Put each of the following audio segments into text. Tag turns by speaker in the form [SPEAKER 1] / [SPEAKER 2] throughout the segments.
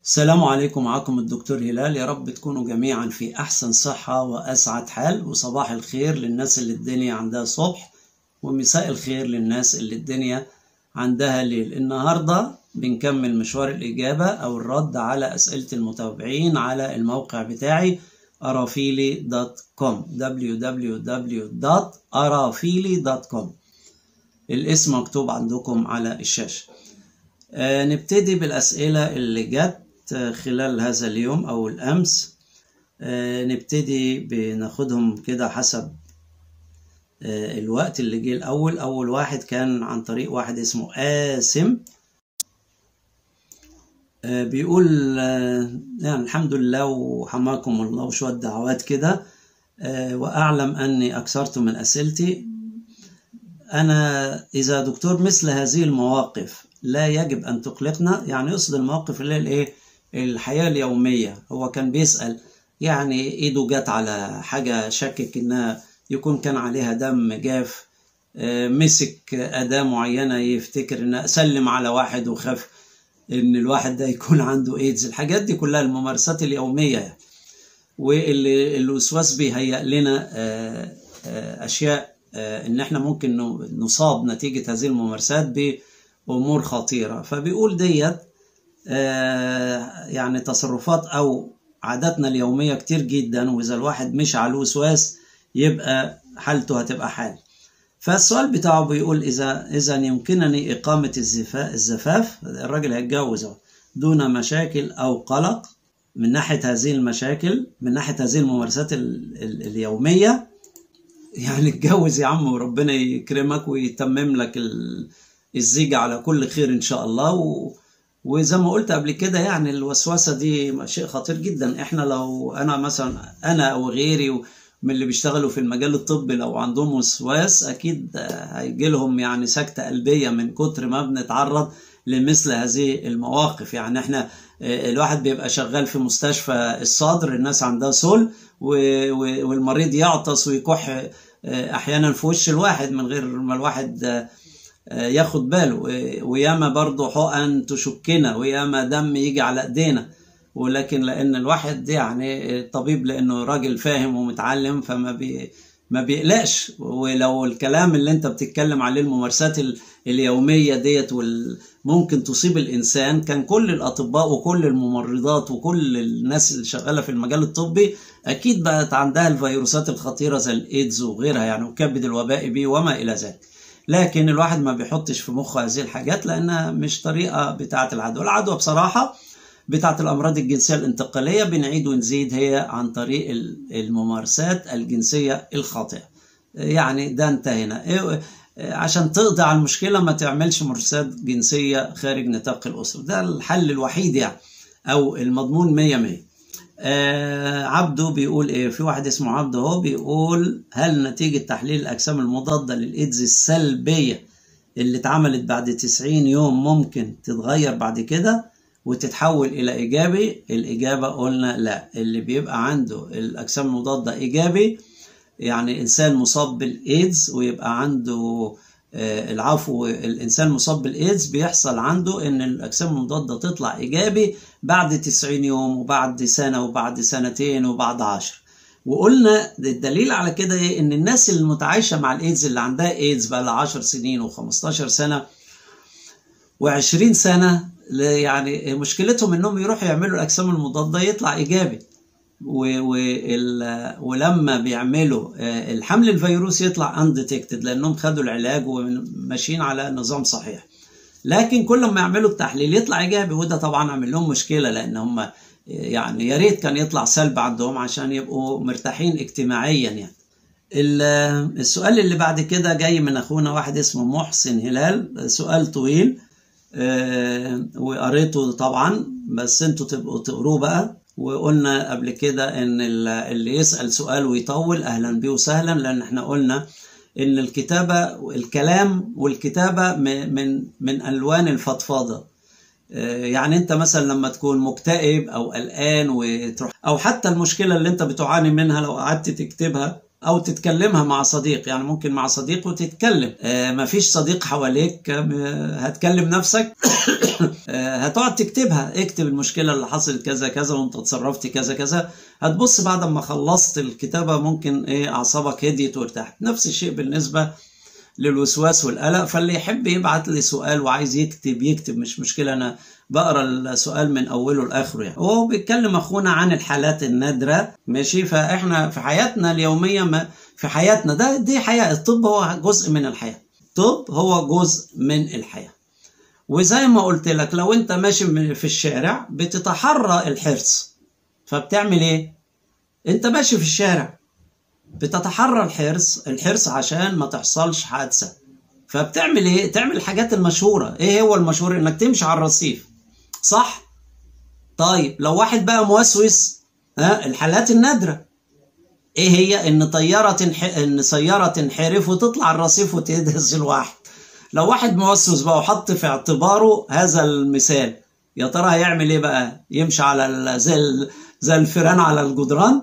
[SPEAKER 1] السلام عليكم معكم الدكتور هلال يا رب تكونوا جميعا في أحسن صحة وأسعد حال وصباح الخير للناس اللي الدنيا عندها صبح ومساء الخير للناس اللي الدنيا عندها ليل النهاردة بنكمل مشوار الإجابة أو الرد على أسئلة المتابعين على الموقع بتاعي arafili.com www.arafili.com الاسم مكتوب عندكم على الشاشة آه نبتدي بالأسئلة اللي جت خلال هذا اليوم أو الأمس آه نبتدي بناخدهم كده حسب آه الوقت اللي جه الأول أول واحد كان عن طريق واحد اسمه قاسم بيقول يعني الحمد لله وحماكم الله وشوية دعوات كده وأعلم أني أكثرت من أسئلتي أنا إذا دكتور مثل هذه المواقف لا يجب أن تقلقنا يعني يقصد المواقف اللي هي الإيه الحياة اليومية هو كان بيسأل يعني إيده جت على حاجة شكك إنها يكون كان عليها دم جاف مسك أداة معينة يفتكر إن سلم على واحد وخاف إن الواحد ده يكون عنده إيدز الحاجات دي كلها الممارسات اليومية يعني. واللي الوسواس بيهيأ لنا أشياء إن إحنا ممكن نصاب نتيجة هذه الممارسات بأمور خطيرة فبيقول ديت يعني تصرفات أو عاداتنا اليومية كتير جدا وإذا الواحد مش على الوسواس يبقى حالته هتبقى حال فالسؤال بتاعه بيقول إذا إذا يمكنني إقامة الزفاف الراجل هيتجوز دون مشاكل أو قلق من ناحية هذه المشاكل من ناحية هذه الممارسات ال ال اليومية يعني اتجوز يا عم وربنا يكرمك ويتمم لك الزيج على كل خير إن شاء الله و وزي ما قلت قبل كده يعني الوسوسة دي شيء خطير جدا احنا لو أنا مثلا أنا أو غيري من اللي بيشتغلوا في المجال الطبي لو عندهم وسواس اكيد هيجي لهم يعني سكته قلبيه من كتر ما بنتعرض لمثل هذه المواقف يعني احنا الواحد بيبقى شغال في مستشفى الصدر الناس عندها سل والمريض يعطس ويكح احيانا في وش الواحد من غير ما الواحد ياخد باله وياما برضه حقن تشكنا وياما دم يجي على ايدينا ولكن لان الواحد يعني الطبيب لانه راجل فاهم ومتعلم فما بي ما بيقلقش ولو الكلام اللي انت بتتكلم عليه الممارسات اليوميه ديت ممكن تصيب الانسان كان كل الاطباء وكل الممرضات وكل الناس اللي شغاله في المجال الطبي اكيد بقت عندها الفيروسات الخطيره زي الايدز وغيرها يعني وكبد الوباء بيه وما الى ذلك لكن الواحد ما بيحطش في مخه هذه الحاجات لانها مش طريقه بتاعه العدوى العدوى بصراحه بتاعت الأمراض الجنسية الانتقالية بنعيد ونزيد هي عن طريق الممارسات الجنسية الخاطئة يعني ده انتهينا عشان تقضي على المشكلة ما تعملش ممارسات جنسية خارج نطاق الأسرة ده الحل الوحيد يعني أو المضمون مية مية آه عبده بيقول ايه في واحد اسمه عبده هو بيقول هل نتيجة تحليل الأجسام المضادة للإيدز السلبية اللي اتعملت بعد 90 يوم ممكن تتغير بعد كده وتتحول الى ايجابي الاجابه قلنا لا اللي بيبقى عنده الاجسام المضاده ايجابي يعني انسان مصاب بالايدز ويبقى عنده العفو الانسان مصاب بالايدز بيحصل عنده ان الاجسام المضاده تطلع ايجابي بعد 90 يوم وبعد سنه وبعد سنتين وبعد 10 وقلنا الدليل على كده ايه ان الناس اللي متعايشه مع الايدز اللي عندها ايدز بقى لها 10 سنين و15 سنه و20 سنه يعني مشكلتهم انهم يروحوا يعملوا الاجسام المضاده يطلع ايجابي ولما بيعملوا الحمل الفيروسي يطلع انديتكتد لانهم خدوا العلاج وماشيين على نظام صحيح لكن كل ما يعملوا التحليل يطلع ايجابي وده طبعا عامل لهم مشكله لان هم يعني يا ريت كان يطلع سلب عندهم عشان يبقوا مرتاحين اجتماعيا يعني السؤال اللي بعد كده جاي من اخونا واحد اسمه محسن هلال سؤال طويل آه وقريته طبعا بس انتوا تبقوا تقروه بقى وقلنا قبل كده ان اللي يسأل سؤال ويطول اهلا بيه وسهلا لان احنا قلنا ان الكتابة الكلام والكتابة من من الوان الفضفاضة آه يعني انت مثلا لما تكون مكتئب او قلقان وتروح او حتى المشكلة اللي انت بتعاني منها لو قعدت تكتبها او تتكلمها مع صديق يعني ممكن مع صديق وتتكلم آه مفيش صديق حواليك آه هتكلم نفسك آه هتقعد تكتبها اكتب المشكله اللي حصلت كذا كذا وانت اتصرفت كذا كذا هتبص بعد ما خلصت الكتابه ممكن ايه اعصابك هديت وارتاحت نفس الشيء بالنسبه للوسواس والقلق فاللي يحب يبعت لي سؤال وعايز يكتب يكتب مش مشكله انا بقرا السؤال من اوله لاخره يعني وهو بيتكلم اخونا عن الحالات النادره ماشي فاحنا في حياتنا اليوميه ما في حياتنا ده دي حياه الطب هو جزء من الحياه الطب هو جزء من الحياه وزي ما قلت لك لو انت ماشي في الشارع بتتحرى الحرص فبتعمل ايه انت ماشي في الشارع بتتحرى الحرص الحرص عشان ما تحصلش حادثه فبتعمل ايه تعمل الحاجات المشهوره ايه هو المشهور انك تمشي على الرصيف صح طيب لو واحد بقى موسوس ها الحالات النادره ايه هي ان طياره تنح... ان سياره تنحرف وتطلع الرصيف وتدهس الواحد لو واحد موسوس بقى وحط في اعتباره هذا المثال يا ترى هيعمل ايه بقى يمشي على ال... زي ال... زي الفيران على الجدران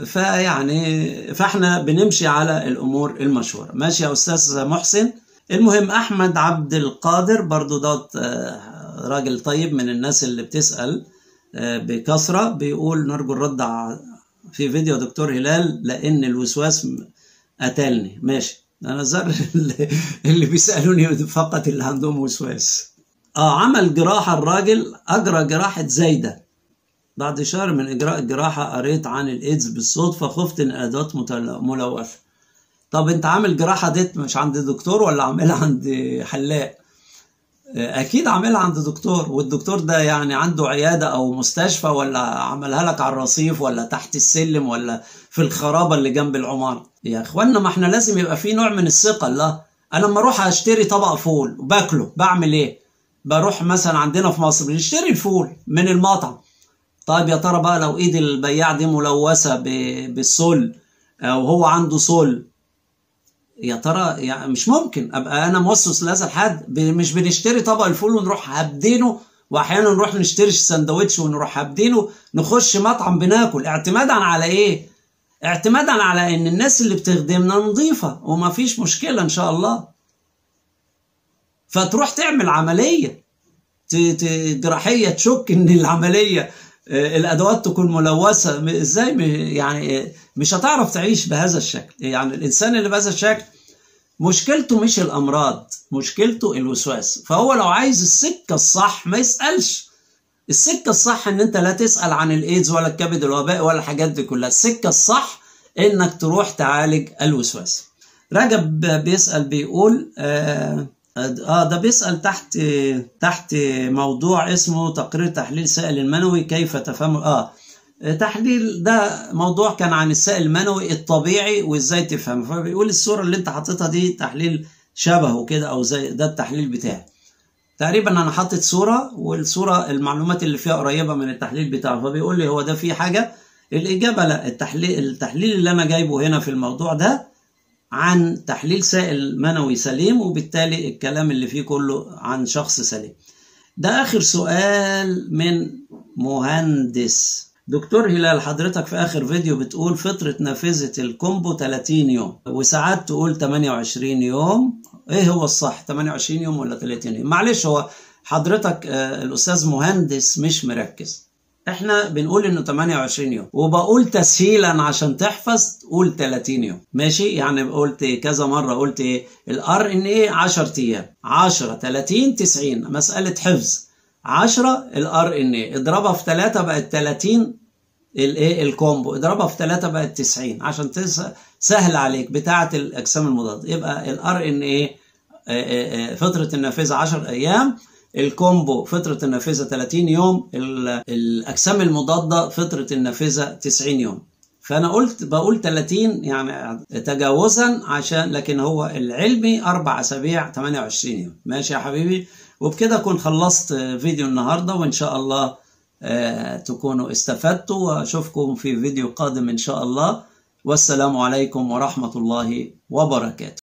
[SPEAKER 1] فيعني فاحنا بنمشي على الامور المشهوره ماشي يا استاذ محسن المهم احمد عبد القادر برضو دوت راجل طيب من الناس اللي بتسال بكثره بيقول نرجو الرد في فيديو دكتور هلال لان الوسواس قتلني ماشي انا زر اللي بيسالوني فقط اللي عندهم وسواس اه عمل جراحه الراجل اجرى جراحه زايده بعد شهر من اجراء الجراحه قريت عن الايدز بالصدفه خفت ان الادوات ملوثه طب انت عامل جراحه ديت مش عند دكتور ولا عاملها عند حلاق اكيد عاملها عند دكتور والدكتور ده يعني عنده عياده او مستشفى ولا عملها لك على الرصيف ولا تحت السلم ولا في الخرابه اللي جنب العماره يا اخوانا ما احنا لازم يبقى في نوع من الثقه لا انا لما اروح اشتري طبق فول وباكله بعمل ايه بروح مثلا عندنا في مصر بنشتري الفول من المطعم طيب يا ترى بقى لو ايد البياع دي ملوثه بالسل او هو عنده سل يا ترى يعني مش ممكن ابقى انا موسوس لهذا الحد مش بنشتري طبق الفول ونروح هبدينه واحيانا نروح نشتري سندوتش ونروح هبدينه نخش مطعم بناكل اعتمادا على ايه اعتمادا على ان الناس اللي بتخدمنا نظيفه وما فيش مشكله ان شاء الله فتروح تعمل عمليه جراحيه تشك ان العمليه الادوات تكون ملوثه ازاي يعني مش هتعرف تعيش بهذا الشكل يعني الانسان اللي بهذا الشكل مشكلته مش الامراض مشكلته الوسواس فهو لو عايز السكه الصح ما يسالش السكه الصح ان انت لا تسال عن الايدز ولا الكبد الوبائي ولا الحاجات دي كلها السكه الصح انك تروح تعالج الوسواس رجب بيسال بيقول آه اه ده بيسأل تحت تحت موضوع اسمه تقرير تحليل سائل المنوي كيف تفهم اه تحليل ده موضوع كان عن السائل المنوي الطبيعي وازاي تفهمه فبيقول الصورة اللي انت حاططها دي تحليل شبهه كده او زي ده التحليل بتاعي تقريبا انا حاطط صورة والصورة المعلومات اللي فيها قريبة من التحليل بتاعه فبيقول لي هو ده في حاجة الإجابة لا التحليل التحليل اللي أنا جايبه هنا في الموضوع ده عن تحليل سائل منوي سليم وبالتالي الكلام اللي فيه كله عن شخص سليم ده آخر سؤال من مهندس دكتور هلال حضرتك في آخر فيديو بتقول فترة نافذة الكومبو 30 يوم وساعات تقول 28 يوم ايه هو الصح 28 يوم ولا 30 يوم معلش هو حضرتك آه الأستاذ مهندس مش مركز احنا بنقول انه 28 يوم وبقول تسهيلا عشان تحفظ قول 30 يوم ماشي يعني قلت كذا مره قلت ايه الار ان ايه 10 ايام 10 30 90 مساله حفظ 10 الار ان ايه اضربها في 3 بقت 30 الايه الكومبو اضربها في 3 بقت 90 عشان سهل عليك بتاعه الاجسام المضاده يبقى الار ان ايه فتره النافذه 10 ايام الكومبو فترة النافذة 30 يوم الأجسام المضادة فترة النافذة 90 يوم فأنا قلت بقول 30 يعني تجاوزا عشان لكن هو العلمي أربع أسابيع 28 يوم ماشي يا حبيبي وبكده أكون خلصت فيديو النهاردة وإن شاء الله تكونوا استفدتوا وأشوفكم في فيديو قادم إن شاء الله والسلام عليكم ورحمة الله وبركاته